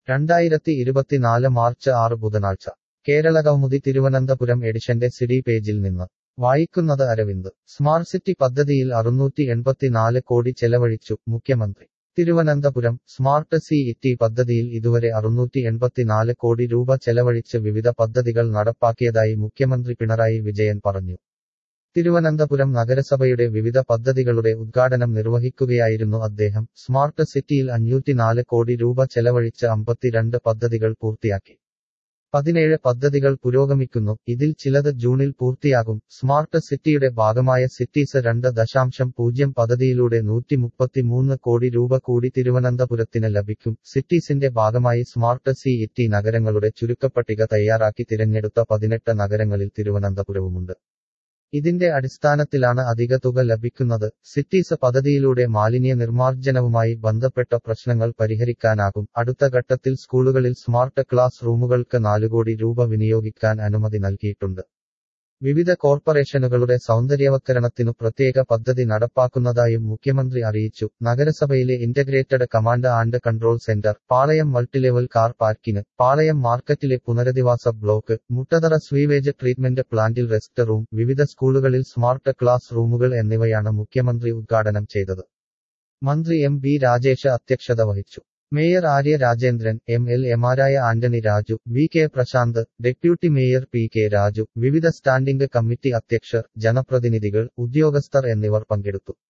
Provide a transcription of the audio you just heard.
രണ്ടായിരത്തി ഇരുപത്തിനാല് മാർച്ച് ആറ് ബുധനാഴ്ച കേരളകൗമുദി തിരുവനന്തപുരം എഡിഷന്റെ സിഡി പേജിൽ നിന്ന് വായിക്കുന്നത് അരവിന്ദ് സ്മാർട്ട് സിറ്റി പദ്ധതിയിൽ അറുന്നൂറ്റി എൺപത്തിനാല് കോടി ചെലവഴിച്ചു മുഖ്യമന്ത്രി തിരുവനന്തപുരം സ്മാർട്ട് സി ഇറ്റി പദ്ധതിയിൽ ഇതുവരെ അറുന്നൂറ്റി എൺപത്തിനാല് കോടി രൂപ ചെലവഴിച്ച് വിവിധ പദ്ധതികൾ നടപ്പാക്കിയതായി മുഖ്യമന്ത്രി പിണറായി വിജയൻ പറഞ്ഞു തിരുവനന്തപുരം നഗരസഭയുടെ വിവിധ പദ്ധതികളുടെ ഉദ്ഘാടനം നിർവഹിക്കുകയായിരുന്നു അദ്ദേഹം സ്മാർട്ട് സിറ്റിയിൽ അഞ്ഞൂറ്റിനാല് കോടി രൂപ ചെലവഴിച്ച് അമ്പത്തിരണ്ട് പദ്ധതികൾ പൂർത്തിയാക്കി പതിനേഴ് പദ്ധതികൾ പുരോഗമിക്കുന്നു ഇതിൽ ചിലത് ജൂണിൽ പൂർത്തിയാകും സ്മാർട്ട് സിറ്റിയുടെ ഭാഗമായ സിറ്റീസ് രണ്ട് ദശാംശം പൂജ്യം പദ്ധതിയിലൂടെ നൂറ്റി മുപ്പത്തിമൂന്ന് കോടി രൂപ കൂടി തിരുവനന്തപുരത്തിന് ലഭിക്കും സിറ്റീസിന്റെ ഭാഗമായി സ്മാർട്ട് സി ഇറ്റി നഗരങ്ങളുടെ ചുരുക്കപ്പട്ടിക തയ്യാറാക്കി തിരഞ്ഞെടുത്ത പതിനെട്ട് നഗരങ്ങളിൽ തിരുവനന്തപുരവുമുണ്ട് ഇതിന്റെ അടിസ്ഥാനത്തിലാണ് അധിക തുക ലഭിക്കുന്നത് സിറ്റീസ് പദ്ധതിയിലൂടെ മാലിന്യ നിർമ്മാർജ്ജനവുമായി ബന്ധപ്പെട്ട പ്രശ്നങ്ങൾ പരിഹരിക്കാനാകും അടുത്ത ഘട്ടത്തിൽ സ്കൂളുകളിൽ സ്മാർട്ട് ക്ലാസ് റൂമുകൾക്ക് നാലുകോടി രൂപ വിനിയോഗിക്കാൻ അനുമതി നൽകിയിട്ടുണ്ട് വിവിധ കോർപ്പറേഷനുകളുടെ സൗന്ദര്യവത്കരണത്തിനു പ്രത്യേക പദ്ധതി നടപ്പാക്കുന്നതായും മുഖ്യമന്ത്രി അറിയിച്ചു നഗരസഭയിലെ integrated command and control centre Palayam multilevel car parking Palayam മാർക്കറ്റിലെ പുനരധിവാസ ബ്ലോക്ക് മുട്ടതറ സ്വീവേജ് ട്രീറ്റ്മെന്റ് പ്ലാന്റിൽ റെസ്റ്റ് റൂം വിവിധ സ്കൂളുകളിൽ സ്മാർട്ട് ക്ലാസ് റൂമുകൾ എന്നിവയാണ് മുഖ്യമന്ത്രി ഉദ്ഘാടനം ചെയ്തത് മന്ത്രി എം ബി രാജേഷ് അധ്യക്ഷത വഹിച്ചു mayor Arya Rajendran M L എമാരായ Antony Raju V K Prashanth deputy mayor P K Raju വിവിധ സ്റ്റാൻഡിംഗ് കമ്മിറ്റി അധ്യക്ഷർ ജനപ്രതിനിധികൾ ഉദ്യോഗസ്ഥർ എന്നിവർ പങ്കെടുത്തു